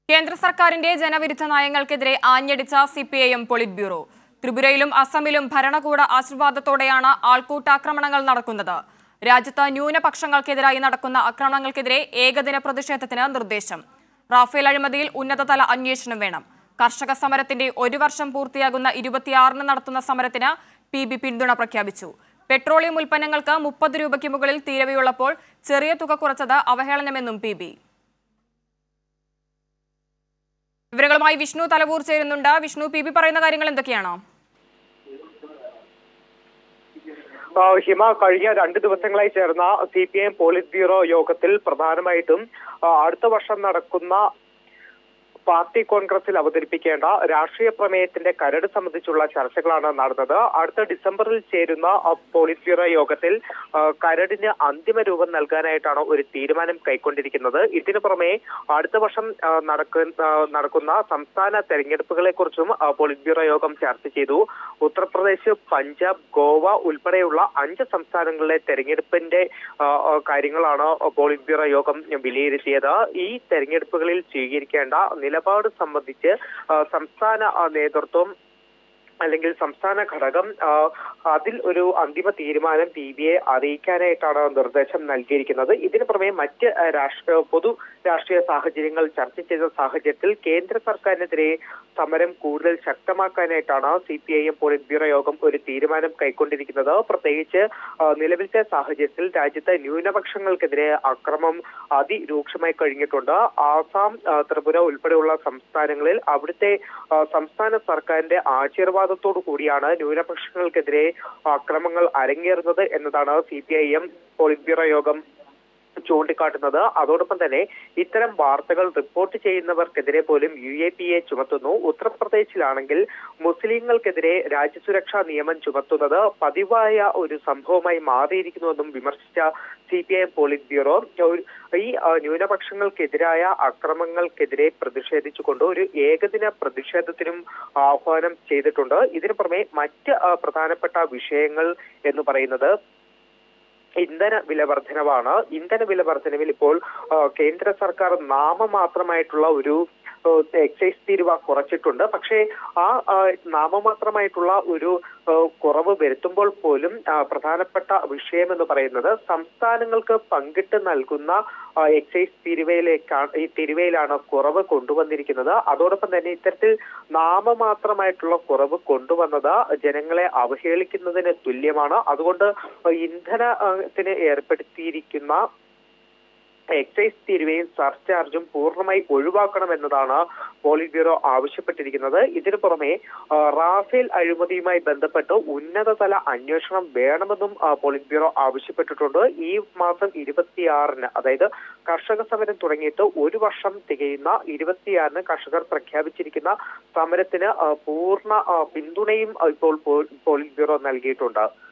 കേന്ദ്ര സർക്കാരിന്റെ ജനവിരുദ്ധ നയങ്ങൾക്കെതിരെ ആഞ്ഞടിച്ച C P I M politburo ത്രിപുരയിലും അസമിലും ഭരണകൂട ആശീർവാദത്തോടെയാണ് ആൾക്കൂട്ടാക്രമണങ്ങൾ നടക്കുന്നത് രാജ്യത്ത് ന്യൂനപക്ഷങ്ങൾക്കെതിരായി നടക്കുന്ന ആക്രമണങ്ങൾക്കെതിരെ ഏകദിന പ്രതിഷേധത്തിന് നിർദ്ദേശം റാഫേൽ അഴിമതിയിൽ ഉന്നതതല അന്വേഷണം വേണം കർഷക സമരത്തിന്റെ ഒരു വർഷം പൂർത്തിയാകുന്ന ഇരുപത്തിയാറിന് നടത്തുന്ന സമരത്തിന് പി ബി പിന്തുണ പ്രഖ്യാപിച്ചു പെട്രോളിയം ഉൽപ്പന്നങ്ങൾക്ക് മുപ്പത് രൂപയ്ക്ക് മുകളിൽ തീരവയുള്ളപ്പോൾ ചെറിയ തുക കുറച്ചത് അവഹേളനമെന്നും പി ബി വിവരങ്ങളുമായി വിഷ്ണു തലവൂർ ചേരുന്നുണ്ട് വിഷ്ണു പി ബി പറയുന്ന കാര്യങ്ങൾ എന്തൊക്കെയാണോ ആ, ഹിമ കഴിഞ്ഞ രണ്ട് ദിവസങ്ങളായി ചേർന്ന C P I M politburo യോഗത്തിൽ പ്രധാനമായിട്ടും ആ, അടുത്ത വർഷം നടക്കുന്ന പാർട്ടി കോൺഗ്രസിൽ അവതരിപ്പിക്കേണ്ട രാഷ്ട്രീയ പ്രമേയത്തിന്റെ കരട് സംബന്ധിച്ചുള്ള ചർച്ചകളാണ് നടന്നത് അടുത്ത ഡിസംബറിൽ ചേരുന്ന ആ, പോളിറ്റ് ബ്യൂറോ യോഗത്തിൽ ആ, കരടിന് അന്തിമ രൂപം നൽകാനായിട്ടാണ് ഒരു തീരുമാനം കൈക്കൊണ്ടിരിക്കുന്നത് ഇതിനു പുറമെ അടുത്ത വർഷം ആ, നടക്കുന്ന ആ, നടക്കുന്ന സംസ്ഥാന തെരഞ്ഞെടുപ്പുകളെ കുറിച്ചും പോളിറ്റ് ബ്യൂറോ യോഗം ചർച്ച ചെയ്തു ഉത്തർപ്രദേശ് പഞ്ചാബ് ഗോവ ഉൾപ്പെടെയുള്ള അഞ്ച് സംസ്ഥാനങ്ങളിലെ തെരഞ്ഞെടുപ്പിന്റെ ആ, ആ, കാര്യങ്ങളാണ് പോളിറ്റ് ബ്യൂറോ യോഗം വിലയിരുത്തിയത് ഈ തെരഞ്ഞെടുപ്പുകളിൽ സ്വീകരിക്കേണ്ട നിലപാട് സംബന്ധിച്ച് ആ, സംസ്ഥാന ആ, നേതൃത്വം അല്ലെങ്കിൽ സംസ്ഥാന ഘടകം ആ, അതിൽ ഒരു അന്തിമ തീരുമാനം പി ബി എ അറിയിക്കാനായിട്ടാണ് നിർദ്ദേശം നൽകിയിരിക്കുന്നത് ഇതിനു പുറമെ മറ്റ് ആ, രാഷ്ട്രീയ പൊതു രാഷ്ട്രീയ സാഹചര്യങ്ങൾ ചർച്ച ചെയ്ത സാഹചര്യത്തിൽ കേന്ദ്ര സർക്കാരിനെതിരെ സമരം കൂടുതൽ ശക്തമാക്കാനായിട്ടാണ് C P I M politburo യോഗം ഒരു തീരുമാനം കൈക്കൊണ്ടിരിക്കുന്നത് പ്രത്യേകിച്ച് ആ, നിലവിലത്തെ സാഹചര്യത്തിൽ രാജ്യത്തെ ന്യൂനപക്ഷങ്ങൾക്കെതിരെ അക്രമം അതിരൂക്ഷമായി കഴിഞ്ഞിട്ടുണ്ട് ആസാം ആ, ത്രിപുര ഉൾപ്പെടെയുള്ള സംസ്ഥാനങ്ങളിൽ അവിടുത്തെ ആ, സംസ്ഥാന സർക്കാരിന്റെ ആശീർവാദത്തോടു കൂടിയാണ് ന്യൂനപക്ഷങ്ങൾക്കെതിരെ അക്രമങ്ങൾ അരങ്ങേറുന്നത് എന്നതാണ് C P I M politburo യോഗം ചൂണ്ടിക്കാട്ടുന്നത് അതോടൊപ്പം തന്നെ ഇത്തരം വാർത്തകൾ റിപ്പോർട്ട് ചെയ്യുന്നവർക്കെതിരെ പോലും യു എ പി എ ചുമത്തുന്നു ഉത്തർപ്രദേശിലാണെങ്കിൽ മുസ്ലിങ്ങൾക്കെതിരെ രാജ്യസുരക്ഷാ നിയമം ചുമത്തുന്നത് പതിവായ ഒരു സംഭവമായി മാറിയിരിക്കുന്നുവെന്നും വിമർശിച്ച C P I M politburo ഒരു- ഈ ആ, ന്യൂനപക്ഷങ്ങൾക്കെതിരായ അക്രമങ്ങൾക്കെതിരെ പ്രതിഷേധിച്ചുകൊണ്ട് ഒരു ഏകദിന പ്രതിഷേധത്തിനും ആഹ്വാനം ചെയ്തിട്ടുണ്ട് ഇതിനു പുറമെ മറ്റ് ആ, പ്രധാനപ്പെട്ട വിഷയങ്ങൾ എന്ന് പറയുന്നത് ഇന്ധന വില വർധനവാണ് ഇന്ധന വില വർധനവിൽ ഇപ്പോൾ ആ, കേന്ദ്ര സർക്കാർ നാമമാത്രമായിട്ടുള്ള ഒരു ആ, എക്സൈസ് തീരുവ കുറച്ചിട്ടുണ്ട് പക്ഷേ ആ ആ, നാമമാത്രമായിട്ടുള്ള ഒരു ആ, കുറവ് വരുത്തുമ്പോൾ പോലും ആ, പ്രധാനപ്പെട്ട വിഷയം എന്ന് പറയുന്നത് സംസ്ഥാനങ്ങൾക്ക് പങ്കിട്ട് നൽകുന്ന ആ, എക്സൈസ് തീരുവയിലേക്കാണ് ഈ തീരുവയിലാണ് കുറവ് കൊണ്ടുവന്നിരിക്കുന്നത് അതോടൊപ്പം തന്നെ ഇത്തരത്തിൽ നാമമാത്രമായിട്ടുള്ള കുറവ് കൊണ്ടുവന്നത് ജനങ്ങളെ അവഹേളിക്കുന്നതിന് തുല്യമാണ് അതുകൊണ്ട് ഇന്ധനത്തിന് ഏർപ്പെടുത്തിയിരിക്കുന്ന എക്സൈസ് തീരുവയും സർചാർജും പൂർണ്ണമായി ഒഴിവാക്കണമെന്നതാണ് പോളിറ്റ് ബ്യൂറോ ആവശ്യപ്പെട്ടിരിക്കുന്നത് ഇതിനു പുറമെ ആ, റാഫേൽ അഴിമതിയുമായി ബന്ധപ്പെട്ട് ഉന്നതതല അന്വേഷണം വേണമെന്നും ആ, പോളിറ്റ് ബ്യൂറോ ആവശ്യപ്പെട്ടിട്ടുണ്ട് ഈ മാസം ഇരുപത്തിയാറിന് അതായത് കർഷക സമരം തുടങ്ങിയിട്ട് ഒരു വർഷം തികയുന്ന ഇരുപത്തിയാറിന് കർഷകർ പ്രഖ്യാപിച്ചിരിക്കുന്ന സമരത്തിന് ആ, പൂർണ്ണ ആ, പിന്തുണയും ആ, ഇപ്പോൾ പോ- പോളിറ്റ് ബ്യൂറോ നൽകിയിട്ടുണ്ട്